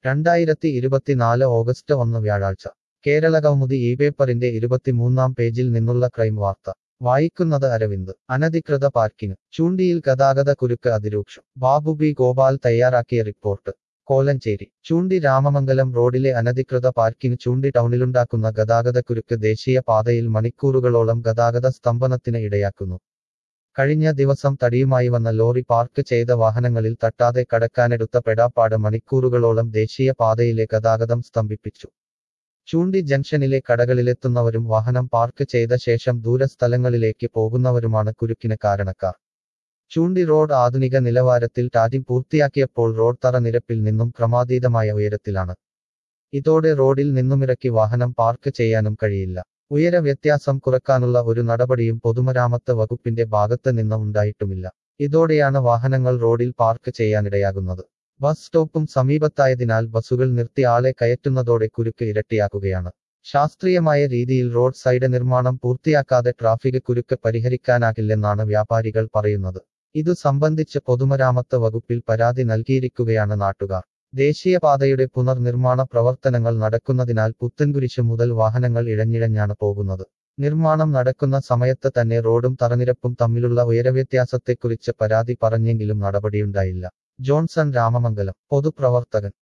രണ്ടായിരത്തി ഇരുപത്തിനാല് ഓഗസ്റ്റ് ഒന്ന് വ്യാഴാഴ്ച കേരള കൗമുദി ഈ പേപ്പറിന്റെ ഇരുപത്തിമൂന്നാം പേജിൽ നിന്നുള്ള ക്രൈം വാർത്ത വായിക്കുന്നത് അരവിന്ദ് അനധികൃത പാർക്കിംഗ് ചൂണ്ടിയിൽ ഗതാഗത കുരുക്ക് അതിരൂക്ഷം ബാബു ബി ഗോപാൽ തയ്യാറാക്കിയ റിപ്പോർട്ട് കോലഞ്ചേരി ചൂണ്ടി രാമമംഗലം റോഡിലെ അനധികൃത പാർക്കിംഗ് ചൂണ്ടി ടൗണിലുണ്ടാക്കുന്ന ഗതാഗതക്കുരുക്ക് ദേശീയ പാതയിൽ മണിക്കൂറുകളോളം ഗതാഗത സ്തംഭനത്തിന് ഇടയാക്കുന്നു കഴിഞ്ഞ ദിവസം തടിയുമായി വന്ന ലോറി പാർക്ക് ചെയ്ത വാഹനങ്ങളിൽ തട്ടാതെ കടക്കാനെടുത്ത പെടാപ്പാട് മണിക്കൂറുകളോളം ദേശീയ പാതയിലെ ഗതാഗതം സ്തംഭിപ്പിച്ചു ചൂണ്ടി ജംഗ്ഷനിലെ കടകളിലെത്തുന്നവരും വാഹനം പാർക്ക് ചെയ്ത ശേഷം ദൂരസ്ഥലങ്ങളിലേക്ക് പോകുന്നവരുമാണ് കുരുക്കിന് കാരണക്കാർ ചൂണ്ടി റോഡ് ആധുനിക നിലവാരത്തിൽ ടാറ്റിംഗ് പൂർത്തിയാക്കിയപ്പോൾ റോഡ് തറ നിരപ്പിൽ നിന്നും ക്രമാതീതമായ ഉയരത്തിലാണ് ഇതോടെ റോഡിൽ നിന്നുമിറക്കി വാഹനം പാർക്ക് ചെയ്യാനും കഴിയില്ല ഉയര വ്യത്യാസം കുറക്കാനുള്ള ഒരു നടപടിയും പൊതുമരാമത്ത് വകുപ്പിന്റെ ഭാഗത്ത് നിന്ന് ഉണ്ടായിട്ടുമില്ല ഇതോടെയാണ് വാഹനങ്ങൾ റോഡിൽ പാർക്ക് ചെയ്യാനിടയാകുന്നത് ബസ് സ്റ്റോപ്പും സമീപത്തായതിനാൽ ബസ്സുകൾ നിർത്തി ആളെ കയറ്റുന്നതോടെ കുരുക്ക് ഇരട്ടിയാക്കുകയാണ് ശാസ്ത്രീയമായ രീതിയിൽ റോഡ് സൈഡ് നിർമ്മാണം പൂർത്തിയാക്കാതെ ട്രാഫിക് കുരുക്ക് പരിഹരിക്കാനാകില്ലെന്നാണ് വ്യാപാരികൾ പറയുന്നത് ഇതു സംബന്ധിച്ച് പൊതുമരാമത്ത് വകുപ്പിൽ പരാതി നൽകിയിരിക്കുകയാണ് നാട്ടുകാർ ദേശീയപാതയുടെ പുനർനിർമ്മാണ പ്രവർത്തനങ്ങൾ നടക്കുന്നതിനാൽ പുത്തൻകുരിശ് മുതൽ വാഹനങ്ങൾ ഇഴഞ്ഞിഴഞ്ഞാണ് പോകുന്നത് നിർമ്മാണം നടക്കുന്ന സമയത്ത് തന്നെ റോഡും തറനിരപ്പും തമ്മിലുള്ള ഉയരവ്യത്യാസത്തെക്കുറിച്ച് പരാതി പറഞ്ഞെങ്കിലും നടപടിയുണ്ടായില്ല ജോൺസൺ രാമമംഗലം പൊതുപ്രവർത്തകൻ